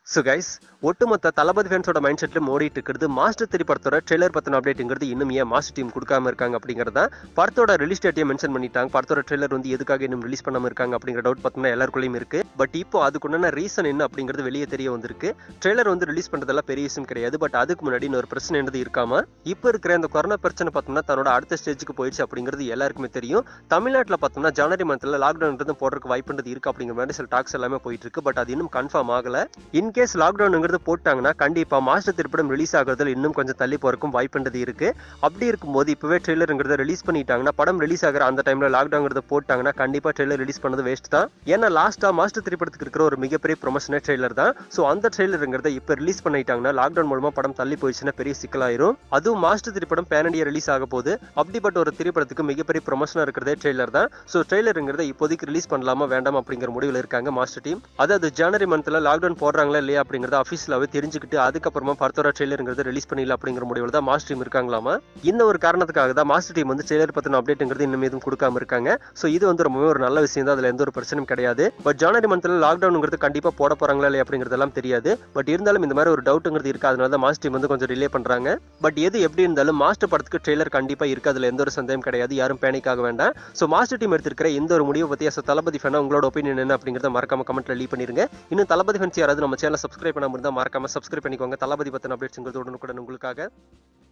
so guys ஒட்டுமொத்த தளபதி ஃபேன்ஸோட mind செட்ல ஓடிட்டு இருக்கிறது மாஸ்டர் த்ரீ படத்தோட ட்ரெய்லர் பத்தின அப்டேட்டுங்கிறது இன்னும் ஏன் மாஸ்டர் டீம் கொடுக்காம இருக்காங்க அப்படிங்கிறது தான் படத்தோட ரிலீஸ் டேட்டையும் மென்ஷன் பண்ணிட்டாங்க படத்தோட ட்ரெய்லர் வந்து எதுக்காக இன்னும் ரிலீஸ் பண்ணாம இருக்காங்க அப்படிங்கிற டவுட் பார்த்தோம்னா எல்லாருக்குள்ளேயும் இருக்கு பட் இப்போ அதுக்குண்டான ரீசன் என்ன அப்படிங்கிறது வெளியே தெரிய வந்திருக்கு ட்ரெய்லர் வந்து ரிலீஸ் பண்றதெல்லாம் பெரிய விஷயம் கிடையாது பட் அதுக்கு முன்னாடி இன்னொரு பிரச்சனை என்னது இருக்காம இப்போ இருக்கிற இந்த கொரோனா பிரச்சனை பார்த்தோம்னா தன்னோட அடுத்த ஸ்டேஜுக்கு போயிடுச்சு அப்படிங்கிறது எல்லாருக்குமே தெரியும் தமிழ்நாட்டில் பார்த்தோம்னா ஜனவரி மந்த்ல லாக்டவுன் போடுறதுக்கு வாய்ப்புன்றது இருக்கு அப்படிங்கிற மாதிரி சில டாக்ஸ் எல்லாமே போயிட்டு இருக்கு பட் அது இன்னும் கன்ஃபார்ம் ஆகல இன்கேஸ் லாக்டவுனுங்கிறது போட்டாங்கன்னா கண்டிப்பா மாஸ்டர் திரைப்படம் ரிலீஸ் ஆகுறதுல இன்னும் கொஞ்சம் தள்ளி போறக்கும் வாய்ப்புன்றது இருக்கு அப்படி இருக்கும்போது இப்பவே ட்ரெய்லருங்கிறத ரிலீஸ் பண்ணிட்டாங்கன்னா படம் ரிலீஸ் ஆகிற அந்த டைம்ல லாக்டவுன்ங்கிறத போட்டாங்கன்னா கண்டிப்பா ட்ரெய்லர் ரிலீஸ் பண்ணது வேஸ்ட் தான் ஏன்னா லாஸ்டா மாஸ்டர் திரைப்படத்துக்கு இருக்கிற ஒரு மிகப்பெரிய ப்ரொமோஷனே ட்ரெய்லர் தான் ஸோ அந்த ட்ரெய்லருங்கிறத இப்போ ரிலீஸ் பண்ணிட்டாங்கன்னா லாக்டவுன் மூலமா படம் தள்ளி போயிடுச்சுன்னா பெரிய சிக்கலாயிரும் அதுவும் மாஸ்டர் திரைப்படம் பேன் இண்டியா ரிலீஸ் ஆக போது அப்படிப்பட்ட ஒரு திரைப்படத்துக்கு மிகப்பெரிய ப்ரொமோஷனா இருக்கிறதே ட்ரெய்லர் தான் ஸோ ட்ரெய்லருங்கிறத இப்போதைக்கு ரிலீஸ் பண்ணலாமா வேண்டாமா அப்படிங்கிற முடிவில் இருக்காங்க மாஸ்டர் டீம் அதாவது ஜனவரி மந்த்ல லாக்டவுன் போடுறாங்களா இல்லையா அப்படிங்கறத அஃபீஷியலாவே தெரிஞ்சுக்கிட்டு அதுக்கப்புறமா படத்தோட ட்ரெய்லருங்கிறத ரிலீஸ் பண்ணிடலாம் அப்படிங்கிற முடிவில் தான் மாஸ்டர் டீம் இருக்காங்களாமா இந்த ஒரு காரணத்துக்காக தான் மாஸ்டர் டீம் வந்து ட்ரெய்லர் பத்தின அப்டேட்டுங்கிறது இன்னும் எதுவும் கொடுக்காம இருக்காங்க ஸோ இது வந்து ரொம்பவே ஒரு நல்ல விஷயம் தான் அதுல எந்த ஒரு பிரச்சனையும் கிடையாது பட் ஜனவரி மந்த்ல லாக்டவுனுங்கிறது கண்டிப்பா போட போறாங்களா இல்லையா அப்படிங்கிறதெல்லாம் தெரியாது பட் இருந்தாலும் இந்த மாதிரி ஒரு டவுட்டுங்கிறது இருக்கு அதனால தான் மாஸ்டர் டீம் வந்து கொஞ்சம் டிலே பண்றாங்க பட் எது எப்படி இருந்தாலும் மாஸ்டர் படத்துக்கு ட்ரெய்லர் கண்டிப்பா இருக்கு அதுல எந்த ஒரு சந்தேகம் கிடையாது யாரும் பேனிக் ஆக வேண்டாம் ஸோ மாஸ்டர் டீம் எடுத்திருக்கிற இந்த ஒரு முடிவை பத்தி as a தளபதி ஃபேனா உங்களோட ஒப்பீனியன் என்ன அப்படிங்கறத மறக்காம கமெண்ட்ல லீவ் பண்ணிருங்க இன்னும் தளபதி ஃபேன்ஸ் யாராவது நம்ம சேனல் சப்ஸ்கிரைப் பண்ணாம இருந்தா மறக்காம சப்ஸ்கிரைப் பண்ணிக்கோங்க தளபதி பத்தின அப்டேட்ஸ்ங்கிறது உடனுக்குடன் உங்களுக்காக